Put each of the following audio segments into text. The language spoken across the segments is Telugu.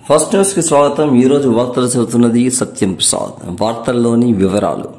ఫస్ట్ న్యూస్ కి స్వాగతం ఈ రోజు వార్తలు చదువుతున్నది సత్యం ప్రసాద్ వార్తల్లోని వివరాలు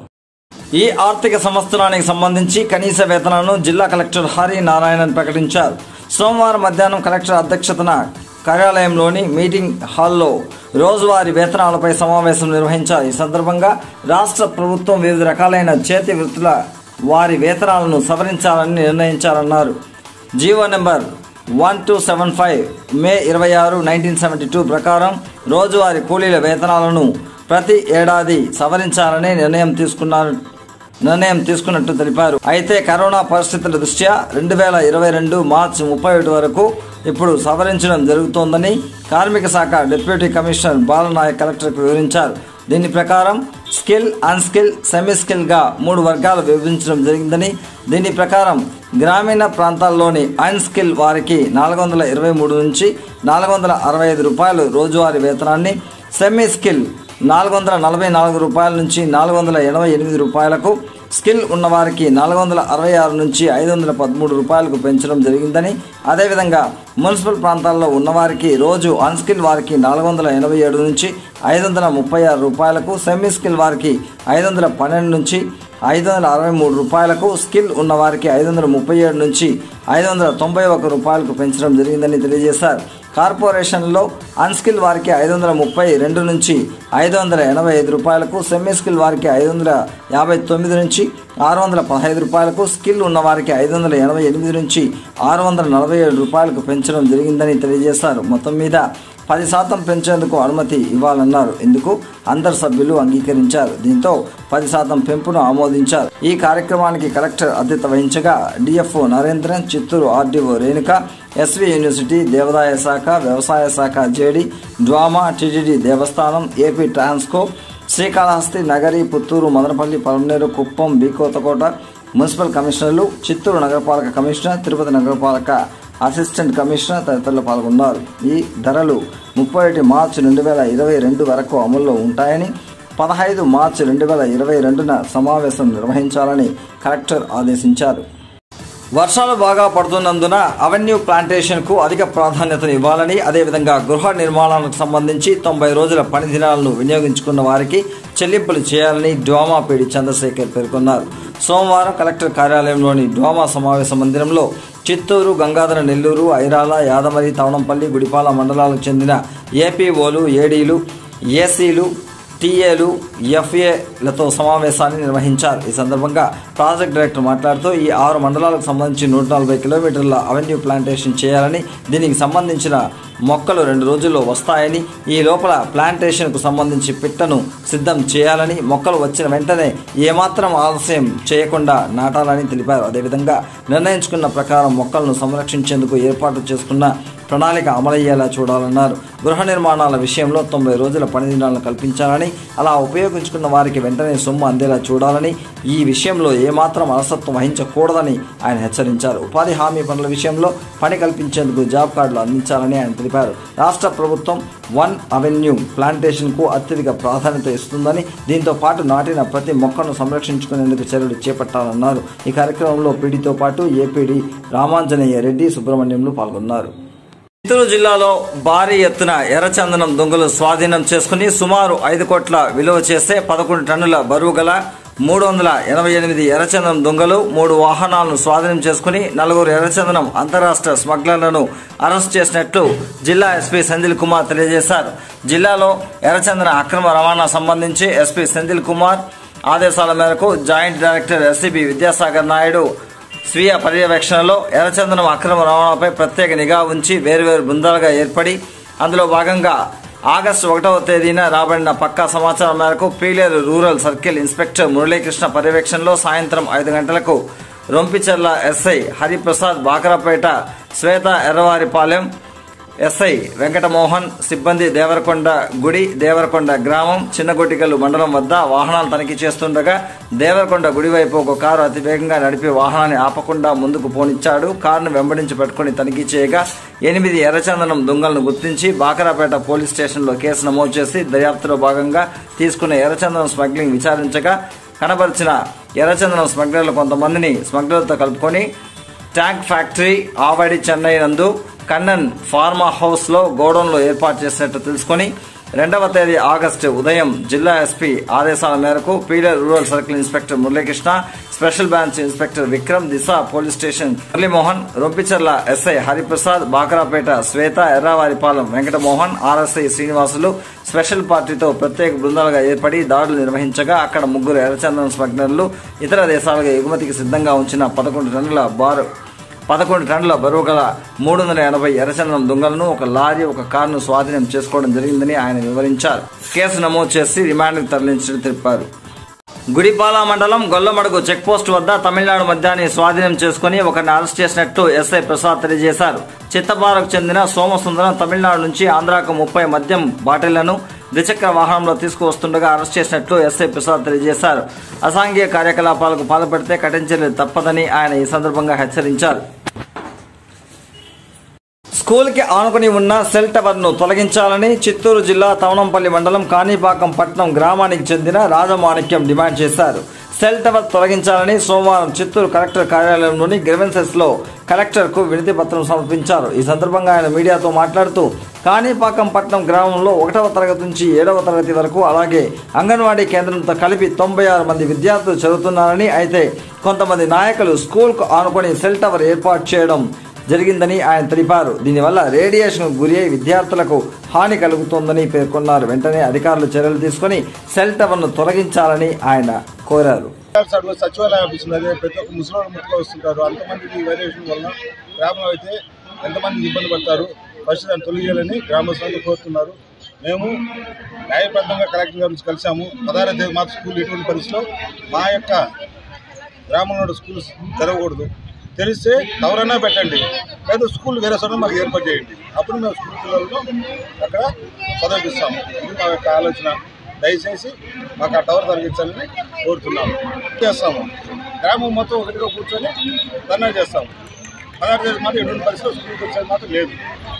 ఈ ఆర్థిక సంవత్సరానికి సంబంధించి కనీస వేతనాలను జిల్లా కలెక్టర్ హరి నారాయణన్ ప్రకటించారు సోమవారం మధ్యాహ్నం కలెక్టర్ అధ్యక్షతన కార్యాలయంలోని మీటింగ్ హాల్లో రోజువారీ వేతనాలపై సమావేశం నిర్వహించారు ఈ సందర్భంగా రాష్ట్ర ప్రభుత్వం వివిధ రకాలైన చేతి వృత్తుల వారి వేతనాలను సవరించాలని నిర్ణయించారన్నారు GO number one two seven five May ఇరవై ఆరు నైన్టీన్ సెవెంటీ టూ ప్రకారం రోజువారీ కూలీల వేతనాలను ప్రతి ఏడాది సవరించాలని నిర్ణయం తీసుకున్నారు నిర్ణయం తీసుకున్నట్టు తెలిపారు అయితే కరోనా పరిస్థితుల దృష్ట్యా రెండు వేల ఇరవై రెండు మార్చి ముప్పై ఒకటి వరకు ఇప్పుడు సవరించడం జరుగుతోందని కార్మిక శాఖ డిప్యూటీ కమిషనర్ బాలనాయక్ కలెక్టర్కు వివరించారు దీని ప్రకారం స్కిల్ అన్స్కిల్ సెమీ స్కిల్ గా మూడు వర్గాలు విభజించడం జరిగిందని దీని ప్రకారం గ్రామీణ ప్రాంతాల్లోని అన్స్కిల్ వారికి నాలుగు వందల ఇరవై మూడు నుంచి నాలుగు వందల అరవై ఐదు రూపాయలు రోజువారీ వేతనాన్ని సెమీ స్కిల్ నాలుగు వందల నలభై నాలుగు రూపాయల నుంచి నాలుగు వందల ఎనభై ఎనిమిది రూపాయలకు స్కిల్ ఉన్నవారికి నాలుగు వందల అరవై ఆరు నుంచి ఐదు వందల పదమూడు రూపాయలకు పెంచడం జరిగిందని అదేవిధంగా మున్సిపల్ ప్రాంతాల్లో ఉన్నవారికి రోజు అన్స్కిల్ వారికి నాలుగు వందల ఎనభై ఏడు నుంచి ఐదు వందల ముప్పై ఆరు రూపాయలకు సెమీ స్కిల్ వారికి ఐదు వందల పన్నెండు నుంచి ఐదు వందల అరవై మూడు రూపాయలకు స్కిల్ ఉన్నవారికి ఐదు వందల ముప్పై ఏడు నుంచి ఐదు వందల తొంభై ఒక రూపాయలకు పెంచడం జరిగిందని తెలియజేశారు కార్పొరేషన్లో అన్స్కిల్ వారికి ఐదు వందల ముప్పై రెండు నుంచి ఐదు వందల ఎనభై ఐదు రూపాయలకు సెమీ స్కిల్ వారికి ఐదు వందల యాభై తొమ్మిది నుంచి ఆరు వందల పదహైదు రూపాయలకు స్కిల్ ఉన్న వారికి ఐదు వందల ఎనభై ఎనిమిది నుంచి ఆరు వందల నలభై ఏడు రూపాయలకు పెంచడం జరిగిందని తెలియజేశారు మొత్తం మీద పది శాతం పెంచేందుకు అనుమతి ఇవ్వాలన్నారు ఇందుకు అందరు సభ్యులు అంగీకరించారు దీంతో పది శాతం పెంపును ఆమోదించారు ఈ కార్యక్రమానికి కలెక్టర్ అధ్యత వహించగా DFO Narendran Chittoor RDO Renuka SV university దేవాదాయ శాఖ వ్యవసాయ శాఖ జేడి డ్వామా టిటిడి దేవస్థానం ఏపీ ట్రాన్స్కో శ్రీకాళహస్తి నగరి పుత్తూరు మదనపల్లి పలమనేరు కుప్పం బీకోతకోట మున్సిపల్ కమిషనర్లు చిత్తూరు నగరపాలక కమిషనర్ తిరుపతి నగరపాలక అసిస్టెంట్ కమిషనర్ తదితరులు పాల్గొన్నారు ఈ ధరలు ముప్పై ఒకటి మార్చి రెండు వేల ఇరవై రెండు వరకు అమల్లో ఉంటాయని పదహైదు మార్చి రెండు వేల ఇరవై రెండున సమావేశం నిర్వహించాలని కలెక్టర్ ఆదేశించారు వర్షాలు బాగా పడుతున్నందున అవెన్యూ ప్లాంటేషన్ కు అధిక ప్రాధాన్యతను ఇవ్వాలని అదేవిధంగా గృహ నిర్మాణాలకు సంబంధించి తొంభై రోజుల పని దినాలను వినియోగించుకున్న వారికి చెల్లింపులు చేయాలని డ్వామా పీడి చంద్రశేఖర్ పేర్కొన్నారు సోమవారం కలెక్టర్ కార్యాలయంలోని డ్వామా సమావేశ మందిరంలో చిత్తూరు గంగాధర నెల్లూరు ఐరాల యాదమరి తవణంపల్లి గుడిపాల మండలాలకు చెందిన ఏపీఓలు ఏడీలు ఏసీలు టీఏలు ఎఫ్ఏలతో సమావేశాన్ని నిర్వహించారు ఈ సందర్భంగా ప్రాజెక్ట్ డైరెక్టర్ మాట్లాడుతూ ఈ ఆరు మండలాలకు సంబంధించి నూట నలభై కిలోమీటర్ల అవెన్యూ ప్లాంటేషన్ చేయాలని దీనికి సంబంధించిన మొక్కలు రెండు రోజుల్లో వస్తాయని ఈ లోపల ప్లాంటేషన్కు సంబంధించి పిట్టను సిద్ధం చేయాలని మొక్కలు వచ్చిన వెంటనే ఏమాత్రం ఆలస్యం చేయకుండా నాటాలని తెలిపారు అదేవిధంగా నిర్ణయించుకున్న ప్రకారం మొక్కలను సంరక్షించేందుకు ఏర్పాటు చేసుకున్న ప్రణాళిక అమలయ్యేలా చూడాలన్నారు గృహ నిర్మాణాల విషయంలో తొంభై రోజుల పని దినాలను కల్పించాలని అలా ఉపయోగించుకున్న వారికి వెంటనే సొమ్ము అందేలా చూడాలని ఈ విషయంలో ఏమాత్రం అలసత్వం వహించకూడదని ఆయన హెచ్చరించారు ఉపాధి హామీ పనుల విషయంలో పని కల్పించేందుకు జాబ్ కార్డులు అందించాలని ఆయన తెలిపారు రాష్ట్ర ప్రభుత్వం వన్ అవెన్యూ ప్లాంటేషన్కు అత్యధిక ప్రాధాన్యత ఇస్తుందని దీంతో పాటు నాటిన ప్రతి మొక్కను సంరక్షించుకునేందుకు చర్యలు చేపట్టాలన్నారు ఈ కార్యక్రమంలో పీడీతో పాటు ఏపీడీ రామాంజనేయ రెడ్డి సుబ్రహ్మణ్యంలు పాల్గొన్నారు చిత్తూరు జిల్లాలో భారీ ఎత్తున ఎర్రచందనం దొంగలు స్వాధీనం చేసుకుని సుమారు ఐదు కోట్ల విలువ చేసే పదకొండు టన్నుల బరువు గల మూడు వందల ఎనభై ఎనిమిది ఎర్రచందనం దొంగలు మూడు వాహనాలను స్వాధీనం చేసుకుని నలుగురు ఎర్రచందనం అంతరాష్ట్ర స్మగ్లర్లను అరెస్ట్ చేసినట్లు జిల్లా ఎస్పీ సెంధిల్ కుమార్ తెలియజేశారు జిల్లాలో ఎర్రచందన అక్రమ రవాణా సంబంధించి ఎస్పీ సెంధిల్ కుమార్ ఆదేశాల మేరకు joint director SCB Vidyasagar Naidu స్వీయ పర్యవేక్షణలో ఎర్రచందనం అక్రమ రవాణాపై ప్రత్యేక నిఘా ఉంచి వేర్వేరు బృందాలుగా ఏర్పడి అందులో భాగంగా ఆగస్టు ఒకటవ తేదీన రాబడిన పక్కా సమాచారం మేరకు Pileru rural circle inspector Muralikrishna పర్యవేక్షణలో సాయంత్రం ఐదు గంటలకు రొంపిచెర్ల ఎస్ఐ హరిప్రసాద్ బాకరపేట శ్వేత ఎర్రవారిపాలెం ఎస్ఐ వెంకటమోహన్ సిబ్బంది దేవరకొండ గుడి దేవరకొండ గ్రామం చిన్నగొట్టికల్లు మండలం వద్ద వాహనాలు తనిఖీ చేస్తుండగా దేవరకొండ గుడి వైపు ఒక కారు అతి వేగంగా నడిపి వాహనాన్ని ఆపకుండా ముందుకు పోనిచ్చాడు కారును వెంబడించి పట్టుకుని తనిఖీ చేయగా ఎనిమిది ఎర్రచందనం దొంగలను గుర్తించి బాకరాపేట పోలీస్ స్టేషన్లో కేసు నమోదు చేసి దర్యాప్తులో భాగంగా తీసుకున్న ఎర్రచందనం స్మగ్లింగ్ విచారించగా కనబరిచిన ఎర్రచందనం స్మగ్లర్లు కొంతమందిని స్మగ్లర్లతో కలుపుకొని ట్యాంక్ ఫ్యాక్టరీ ఆవడి చెన్నై నందు కన్నన్ ఫార్మా హౌస్ లో గోడౌన్లో ఏర్పాటు చేసినట్టు తెలుసుకొని రెండవ తేదీ ఆగస్టు ఉదయం జిల్లా ఎస్పీ ఆదేశాల మేరకు పీడర్ rural circle inspector Muralikrishna special branch inspector Vikram Disha police station Muralimohan Rompicherla SI Hariprasad Bakarapeta Swetha Erravaripalem Venkatamohan RSI Srinivasulu special పార్టీతో ప్రత్యేక బృందాలుగా ఏర్పడి దాడులు నిర్వహించగా అక్కడ ముగ్గురు ఎర్రచందనం స్మగ్లర్లు ఇతర దేశాలకు ఎగుమతికి సిద్ధంగా ఉంచిన పదకొండు టన్నుల బారు పదకొండు టన్నుల బరువు గల మూడు వందల ఎనభై ఎర్రచందనం దొంగలను ఒక లారీ ఒక కారును స్వాధీనం చేసుకోవడం జరిగిందని ఆయన వివరించారు కేసు నమోదు చేసి రిమాండ్కు తరలించినట్టు తెలిపారు గుడిపాల మండలం గొల్లమడుగు చెక్ పోస్ట్ వద్ద తమిళనాడు మద్యాన్ని స్వాధీనం చేసుకుని ఒకరిని అరెస్ట్ చేసినట్టు ఎస్ఐ ప్రసాద్ తెలియజేశారు చిత్తపారకు చెందిన సోమసుందరం తమిళనాడు నుంచి ఆంధ్రాకు ముప్పై మద్యం బాటిళ్లను ద్విచక్ర వాహనంలో తీసుకువస్తుండగా అరెస్ట్ చేసినట్లు ఎస్ఐ ప్రసాద్ తెలియజేశారు అసాంఘిక కార్యకలాపాలకు పాల్పడితే కఠిన చర్యలు తప్పదని ఆయన ఈ సందర్భంగా హెచ్చరించారు స్కూల్కి ఆనుకుని ఉన్న సెల్ టవర్ను తొలగించాలని చిత్తూరు జిల్లా తవనంపల్లి మండలం కాణిపాకం పట్నం గ్రామానికి చెందిన రాజమాణిక్యం డిమాండ్ చేశారు సెల్ టవర్ తొలగించాలని సోమవారం చిత్తూరు కలెక్టర్ కార్యాలయంలోని గ్రెవెన్సెస్ లో కలెక్టర్ కు వినతి పత్రం సమర్పించారు ఈ సందర్భంగా ఆయన మీడియాతో మాట్లాడుతూ కాణిపాకం పట్నం గ్రామంలో ఒకటవ తరగతి నుంచి ఏడవ తరగతి వరకు అలాగే అంగన్వాడీ కేంద్రంతో కలిపి తొంభై ఆరు మంది విద్యార్థులు చదువుతున్నారని అయితే కొంతమంది నాయకులు స్కూల్కు ఆనుకొని సెల్ టవర్ ఏర్పాటు చేయడం జరిగిందని ఆయన తెలిపారు దీనివల్ల రేడియేషన్ గురి అయి విద్యార్థులకు హాని కలుగుతోందని పేర్కొన్నారు వెంటనే అధికారులు చర్యలు తీసుకుని సెల్ టవర్ను తొలగించాలని ఆయన కోరారు సర్వ సచివాలయ ఆఫీస్ ఉన్నది ప్రతి ఒక్క ముసలి ముట్టుకు వస్తుంటారు అంతమందికి వేరియేషన్ వలన గ్రామంలో అయితే ఎంతమంది ఇబ్బంది పడతారు ఫస్ట్ దాన్ని తొలగియాలని గ్రామస్తులందరూ కోరుతున్నారు మేము న్యాయబద్ధంగా కలెక్టర్ గారి నుంచి కలిసాము పదహారవ తేదీ మాత్రం స్కూల్ ఎటువంటి పరిస్థితిలో మా యొక్క గ్రామంలో స్కూల్ తెరవకూడదు తెలిస్తే ఎవరైనా పెట్టండి లేదా స్కూల్ వేరే చోట మాకు ఏర్పాటు చేయండి అప్పుడు మేము స్కూల్ పిల్లలను అక్కడ చదివిస్తాము ఇది మా యొక్క ఆలోచన దయచేసి మాకు ఆ టవర్ తొలగించాలని కోరుతున్నాము చేస్తాము గ్రామం మొత్తం ఒకటిగా కూర్చొని ధర్నా చేస్తాము పదహారు తేదీ మాత్రం ఎటువంటి పరిస్థితుల్లో స్కూల్కి వచ్చేది మాత్రం లేదు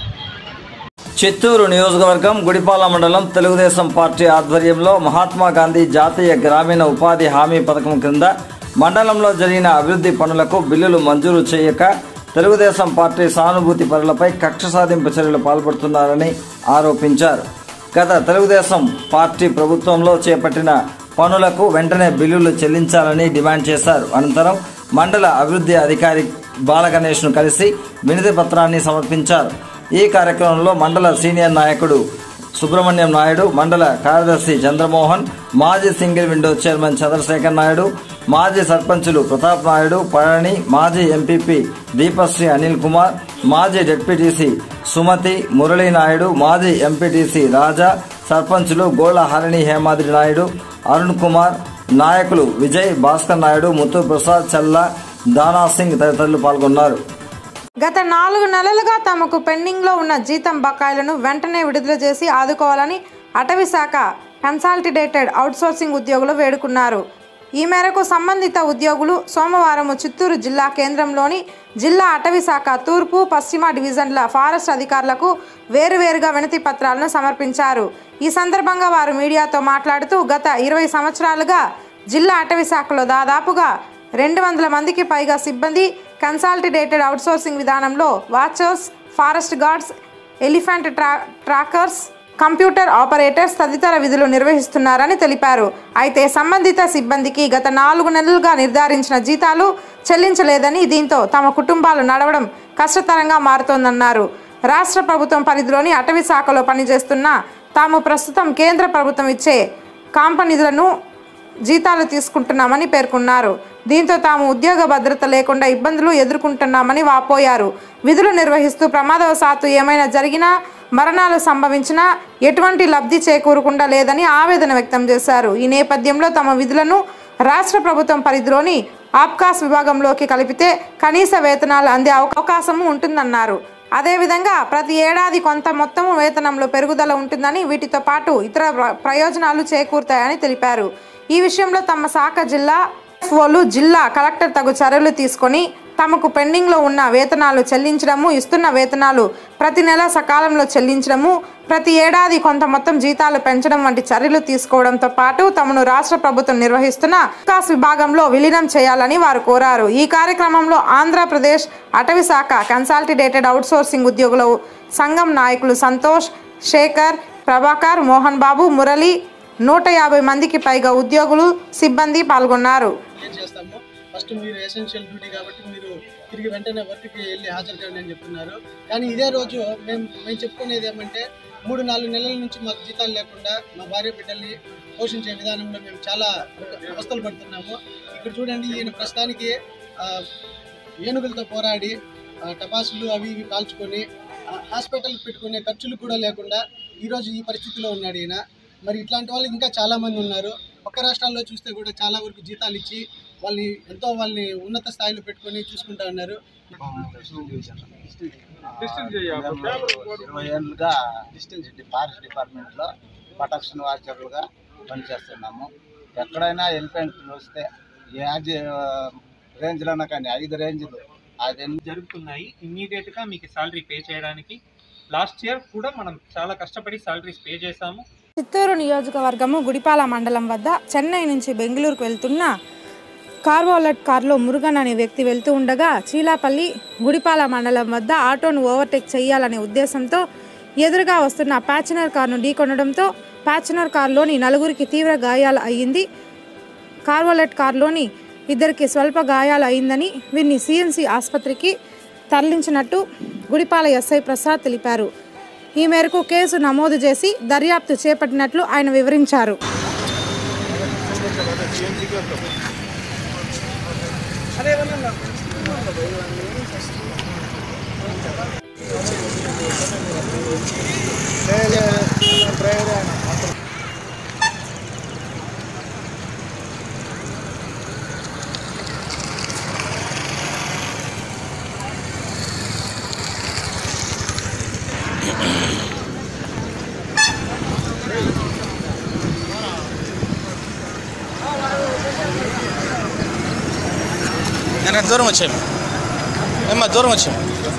చిత్తూరు నియోజకవర్గం గుడిపాల మండలం తెలుగుదేశం పార్టీ ఆధ్వర్యంలో మహాత్మా గాంధీ జాతీయ గ్రామీణ ఉపాధి హామీ పథకం క్రింద మండలంలో జరిగిన అభివృద్ధి పనులకు బిల్లులు మంజూరు చేయక తెలుగుదేశం పార్టీ సానుభూతి పరులపై కక్ష సాధింపు చర్యలు పాల్పడుతున్నారని ఆరోపించారు గత తెలుగుదేశం పార్టీ ప్రభుత్వంలో చేపట్టిన పనులకు వెంటనే బిల్లులు చెల్లించాలని డిమాండ్ చేశారు అనంతరం మండల అభివృద్ధి అధికారి బాలగణేష్ను కలిసి వినతి పత్రాన్ని సమర్పించారు ఈ కార్యక్రమంలో మండల సీనియర్ నాయకుడు సుబ్రహ్మణ్యం నాయుడు మండల కార్యదర్శి చంద్రమోహన్ మాజీ single window chairman Chandrasekhar Naidu మాజీ సర్పంచులు ప్రతాప్ నాయుడు పళని మాజీ ఎంపీపీ దీపశ్రీ అనిల్ కుమార్ మాజీ జడ్పీటీసీ సుమతి మురళీ నాయుడు మాజీ ఎంపీటీసీ రాజా సర్పంచులు గోళ్ల హరిణి హేమాద్రి నాయుడు అరుణ్ కుమార్ నాయకులు విజయ్ భాస్కర్ నాయుడు ముత్తు ప్రసాద్ చల్లా దానా సింగ్ తదితరులు పాల్గొన్నారు గత నాలుగు నెలలుగా తమకు పెండింగ్లో ఉన్న జీతం బకాయిలను వెంటనే విడుదల చేసి ఆదుకోవాలని అటవీ శాఖ కన్సాలిడేటెడ్ అవుట్సోర్సింగ్ ఉద్యోగులు వేడుకున్నారు ఈ మేరకు సంబంధిత ఉద్యోగులు సోమవారం చిత్తూరు జిల్లా కేంద్రంలోని జిల్లా అటవీ శాఖ తూర్పు పశ్చిమ డివిజన్ల ఫారెస్ట్ అధికారులకు వేరువేరుగా వినతి పత్రాలను సమర్పించారు ఈ సందర్భంగా వారు మీడియాతో మాట్లాడుతూ గత ఇరవై సంవత్సరాలుగా జిల్లా అటవీ శాఖలో దాదాపుగా రెండు వందల మందికి పైగా సిబ్బంది కన్సాలిడేటెడ్ అవుట్సోర్సింగ్ విధానంలో వాచర్స్ ఫారెస్ట్ గార్డ్స్ ఎలిఫెంట్ ట్రా ట్రాకర్స్ కంప్యూటర్ ఆపరేటర్స్ తదితర విధులు నిర్వహిస్తున్నారని తెలిపారు అయితే సంబంధిత సిబ్బందికి గత నాలుగు నెలలుగా నిర్ధారించిన జీతాలు చెల్లించలేదని దీంతో తమ కుటుంబాలు నడవడం కష్టతరంగా మారుతోందన్నారు రాష్ట్ర ప్రభుత్వం పరిధిలోని అటవీ శాఖలో పనిచేస్తున్న తాము ప్రస్తుతం కేంద్ర ప్రభుత్వం ఇచ్చే కాంపనిధులను జీతాలు తీసుకుంటున్నామని పేర్కొన్నారు దీంతో తాము ఉద్యోగ భద్రత లేకుండా ఇబ్బందులు ఎదుర్కొంటున్నామని వాపోయారు విధులు నిర్వహిస్తూ ప్రమాదవశాత్తు ఏమైనా జరిగినా మరణాలు సంభవించినా ఎటువంటి లబ్ధి చేకూరకుండా లేదని ఆవేదన వ్యక్తం చేశారు ఈ నేపథ్యంలో తమ విధులను రాష్ట్ర ప్రభుత్వం పరిధిలోని ఆప్కాస్ విభాగంలోకి కలిపితే కనీస వేతనాలు అందే అవకాశము ఉంటుందన్నారు అదేవిధంగా ప్రతి ఏడాది కొంత మొత్తము వేతనంలో పెరుగుదల ఉంటుందని వీటితో పాటు ఇతర ప్ర- ప్రయోజనాలు చేకూరుతాయని తెలిపారు ఈ విషయంలో తమ శాఖ జిల్లా ఎఫ్ఓలు జిల్లా కలెక్టర్ తగు చర్యలు తీసుకొని తమకు పెండింగ్లో ఉన్న వేతనాలు చెల్లించడము ఇస్తున్న వేతనాలు ప్రతి నెల సకాలంలో చెల్లించడము ప్రతి ఏడాది కొంత మొత్తం జీతాలు పెంచడం వంటి చర్యలు తీసుకోవడంతో పాటు తమను రాష్ట్ర ప్రభుత్వం నిర్వహిస్తున్న వికాస్ విభాగంలో విలీనం చేయాలని వారు కోరారు ఈ కార్యక్రమంలో ఆంధ్రప్రదేశ్ అటవీ శాఖ కన్సాలిడేటెడ్ అవుట్సోర్సింగ్ ఉద్యోగుల సంఘం నాయకులు సంతోష్ శేఖర్ ప్రభాకర్ మోహన్ బాబు మురళి నూట యాభై మందికి పైగా ఉద్యోగులు సిబ్బంది పాల్గొన్నారు ఏం చేస్తాము ఫస్ట్ మీరు ఎసెన్షియల్ డ్యూటీ కాబట్టి మీరు తిరిగి వెంటనే వర్క్కి వెళ్ళి హాజరు కాండి అని చెప్తున్నారు కానీ ఇదే రోజు మేము మేము చెప్పుకునేది ఏమంటే మూడు నాలుగు నెలల నుంచి మాకు జీతాలు లేకుండా మా భార్య బిడ్డల్ని పోషించే విధానంలో మేము చాలా అవస్థలు పడుతున్నాము ఇక్కడ చూడండి ఈయన ప్రస్తుతానికి ఆ, ఏనుగులతో పోరాడి ఆ, టపాసులు అవి ఇవి కాల్చుకొని ఆ, హాస్పిటల్కి పెట్టుకునే ఖర్చులు కూడా లేకుండా ఈరోజు ఈ పరిస్థితిలో ఉన్నాడు ఈయన మరి ఇట్లాంటి వాళ్ళు ఇంకా చాలా మంది ఉన్నారు పక్క రాష్ట్రాల్లో చూస్తే కూడా చాలా వరకు జీతాలు ఇచ్చి వాళ్ళని ఎంతో వాళ్ళని ఉన్నత స్థాయిలో పెట్టుకొని చూసుకుంటా ఉన్నారు ఇరవై ఏళ్ళుగా డిస్టెన్స్ ఫారెస్ట్ డిపార్ట్మెంట్లో ప్రొటెక్షన్ వాచర్లుగా పనిచేస్తున్నాము ఎక్కడైనా ఎలిఫెంట్లు వస్తే ఏ ఆజీ రేంజ్లోనే కానీ ఐదు రేంజ్లు అది జరుగుతున్నాయి ఇమ్మీడియట్ గా మీకు సాలరీ పే చేయడానికి లాస్ట్ ఇయర్ కూడా మనం చాలా కష్టపడి సాలరీస్ పే చేశాము చిత్తూరు నియోజకవర్గము గుడిపాల మండలం వద్ద చెన్నై నుంచి బెంగళూరుకు వెళ్తున్న కార్వాలెట్ కారులో మురుగన్ అనే వ్యక్తి వెళ్తూ ఉండగా చీలాపల్లి గుడిపాల మండలం వద్ద ఆటోను ఓవర్టేక్ చేయాలనే ఉద్దేశంతో ఎదురుగా వస్తున్న ప్యాచనర్ కారును ఢీకొనడంతో ప్యాచనర్ కారులోని నలుగురికి తీవ్ర గాయాలు అయ్యింది కార్వోలెట్ కారులోని ఇద్దరికి స్వల్ప గాయాలు అయిందని వీరిని సిఎన్సి ఆసుపత్రికి తరలించినట్టు గుడిపాల ఎస్ఐ ప్రసాద్ తెలిపారు ఈ మేరకు కేసు నమోదు చేసి దర్యాప్తు చేపట్టినట్లు ఆయన వివరించారు నేను దూరం వచ్చాము ఏమ్మా దూరం వచ్చాము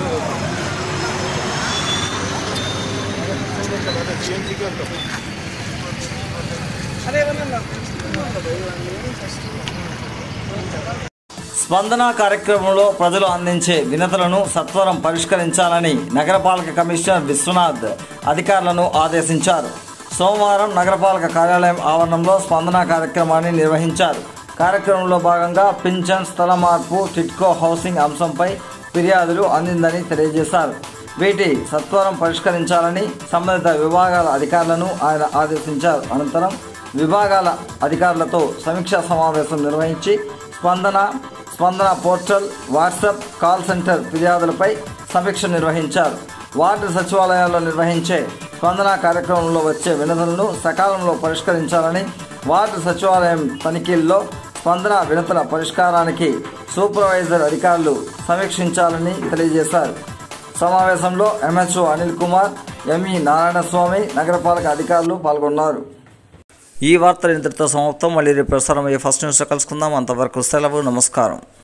స్పందన కార్యక్రమంలో ప్రజలు అందించే వినతులను సత్వరం పరిష్కరించాలని నగరపాలక కమిషనర్ విశ్వనాథ్ అధికారులను ఆదేశించారు సోమవారం నగరపాలక కార్యాలయం ఆవరణంలో స్పందన కార్యక్రమాన్ని నిర్వహించారు కార్యక్రమంలో భాగంగా పింఛన్ స్థల మార్పు టిట్కో హౌసింగ్ అంశంపై ఫిర్యాదులు అందిందని తెలియజేశారు వీటి సత్వరం పరిష్కరించాలని సంబంధిత విభాగాల అధికారులను ఆయన ఆదేశించారు అనంతరం విభాగాల అధికారులతో సమీక్షా సమావేశం నిర్వహించి Spandana Spandana portal WhatsApp call center ఫిర్యాదులపై సమీక్ష నిర్వహించారు వార్డు సచివాలయాల్లో నిర్వహించే స్పందన కార్యక్రమంలో వచ్చే వినతులను సకాలంలో పరిష్కరించాలని వార్డు సచివాలయం తనిఖీల్లో స్పందన వినతుల పరిష్కారానికి సూపర్వైజర్ అధికారులు సమీక్షించాలని తెలియజేశారు సమావేశంలో ఎంహెచ్ఓ అనిల్ కుమార్ ఎంఈ నారాయణస్వామి నగరపాలక అధికారులు పాల్గొన్నారు ఈ వార్తలు ఇంతటితో సమాప్తం మళ్ళీ రేపు ప్రసారం అయ్యే ఫస్ట్ న్యూస్లో కలుసుకుందాం అంతవరకు సెలవు నమస్కారం